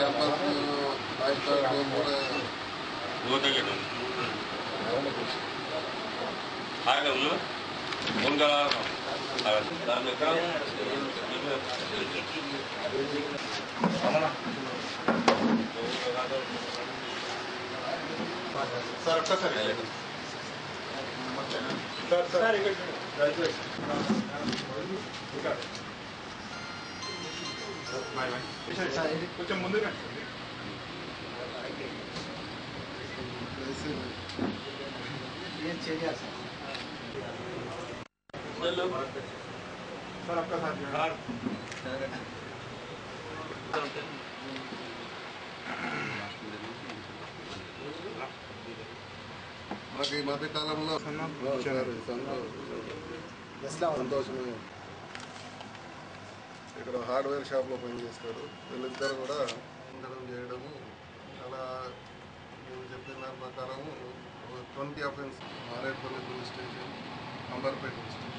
Campus five star home కూడా ಹೋದಾಗೇನು ಹಾಗೆ ಒಂದು ಮುಂಗಲ సార్ ఒక్కసారి సార్ సార్ కొంచెం ముందుగా సార్ ఒక్కసారి మాకు ఈ మధ్య కాలంలో సరే, సంతో- సంతోషమే ఇక్కడ హార్డ్వేర్ షాప్లో పనిచేస్తారు వీళ్ళిద్దరు కూడా ఉండడం చేయడము అలా నేను చెప్పిన దాని ప్రకారము twenty offences Marredpally police station Amberpet police station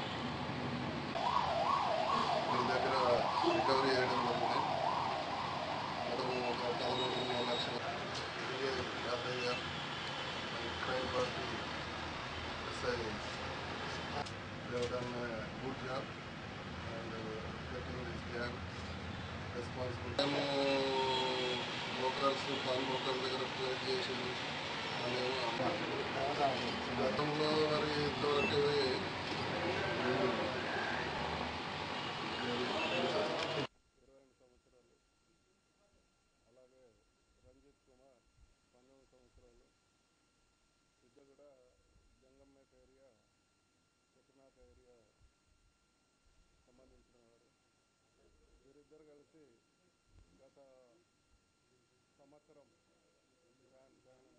వీళ్ళ దగ్గర రికవరీ చేయడం జరిగింది మొత్తం ఒక పదమూడున్నర లక్షల ఇదే యాభై crime party SI they have done a good job and uh, getting this gang responsible. మేము బ్రోకర్స్ పాన్ బ్రోకర్ దగ్గర ట్రేడ్ చేసి అనేమో గతంలో మరి ఇంతవరకు అలాగే రంజిత్ కుమార్ పన్నెండు సంవత్సరాలు ఇద్దరు కూడా జంగమ్మేట ఏరియా చెట్టునాట ఏరియా సంబంధించిన వారు వీరిద్దరు కలిసి గత సంవత్సరం ఫ్యాన్ ఫ్యాన్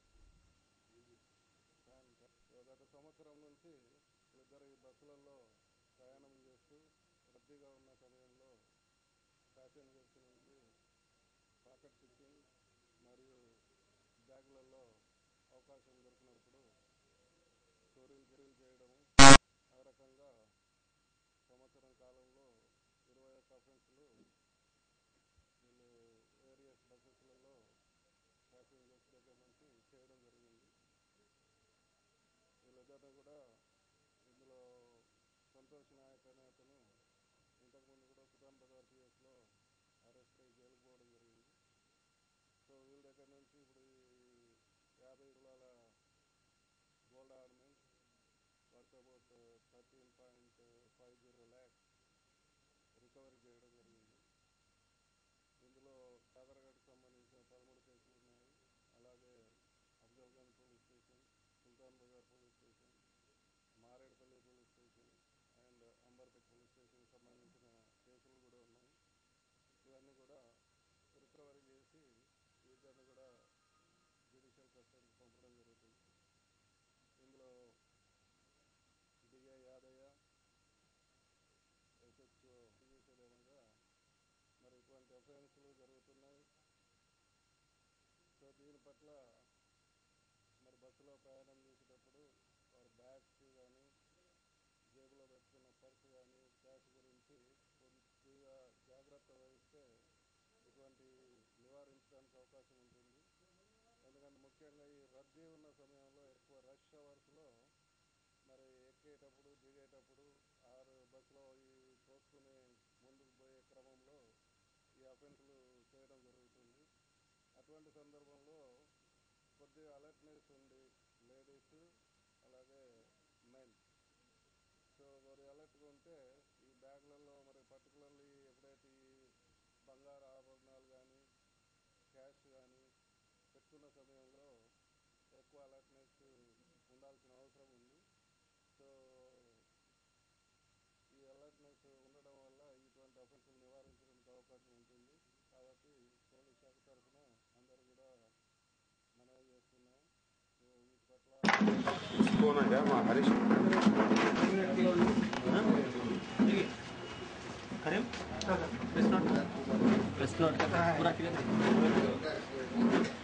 ఫ్యాన్ గత సంవత్సరం నుంచి వీళ్ళిద్దరు ఈ బస్సులలో ప్రయాణం చేస్తూ రద్దీగా ఉన్న సమయంలో ఫ్యాషన్ గెస్ట్ నుంచి పాకెట్ పికింగ్ మరియు బ్యాగులలో అవకాశం దొరికినప్పుడు చోరీలు గిరీలు చేయడము ఆ రకంగా సంవత్సరం కాలంలో ఇరవై ఒక్క అఫెన్స్లు వీళ్ళు వేరియస్ బస్సెస్లలో ప్యాసింజర్స్ దగ్గర నుంచి చేయడం జరిగింది వీళ్ళిద్దరిని కూడా ఇందులో సంతోష్ నాయక్ అనే అతను ఇంతకుముందు కూడా సుధాన్ బజార్ పిఎస్లో అరెస్ట్ అయ్యి జైలుకు పోవడం జరిగింది సో వీళ్ళ దగ్గర నుంచి ఇప్పుడు ఈ యాభై తులాల gold ornaments worth about thirteen point five zero lakhs recovery చేయడం జరిగింది ఇందులో కాదరగడ్కి సంబంధించిన పదమూడు కేసులు ఉన్నాయి అలాగే Afzalgunj police station Sultan Bazar police station Marredpally police station and Amberpet police స్టేషన్కి సంబంధించిన కేసులు కూడా ఉన్నాయి ఇవన్నీ కూడా రికవరీ చేసి ఇద్దరిని కూడా జ్యుడిషియల్ కస్టడీకి పంపడం జరుగుతుంది ఇందులో డిఐ యాదయ్య ఎస్హెచ్ఓ చేసేదేమనగా మరి ఇటువంటి అఫెన్స్లు జరుగుతున్నాయి సో దీని పట్ల మరి బస్సులో ప్రయాణం చేసేటప్పుడు వారి బ్యాగ్స్ కానీ జేబులో పెట్టుకున్న పర్సు కానీ క్యాష్ గురించి కొద్దిగా జాగ్రత్త వహిస్తే ఇటువంటి నివారించడానికి అవకాశం ఉంటుంది ఎందుకంటే ముఖ్యంగా ఈ రద్దీ ఉన్న సమయంలో ఎక్కువ రష్ అవర్స్లో మరి ఎక్కేటప్పుడు దిగేటప్పుడు ఆరు బస్సులో ఈ తోసుకుని ముందుకు పోయే క్రమంలో ఈ అఫెన్స్లు చేయడం జరుగుతుంది అటువంటి సందర్భంలో కొద్దిగా అలర్ట్నెస్ ఉంది లేడీస్ అలాగే మెన్ సో మరి అలర్ట్గా ఉంటే ఈ బ్యాగ్లలో మరి పర్టికులర్లీ ఎప్పుడైతే ఈ బంగారు ఆభరణాలు కానీ క్యాష్ కానీ పెట్టుకున్న సమయంలో ఎక్కువ అలర్ట్నెస్ ఉండాల్సిన అవసరం ఉంది సో ఈ అలర్ట్నెస్ ఉండడం వల్ల ఇటువంటి అఫెన్స్లు నివారించడానికి అవకాశం ఉంటుంది కాబట్టి పోలీస్ శాఖ తరఫున అందరూ కూడా మనవి చేస్తున్నాం సో వీటి పట్ల प्रेस नोट प्रेस नोट पूरा क्लियर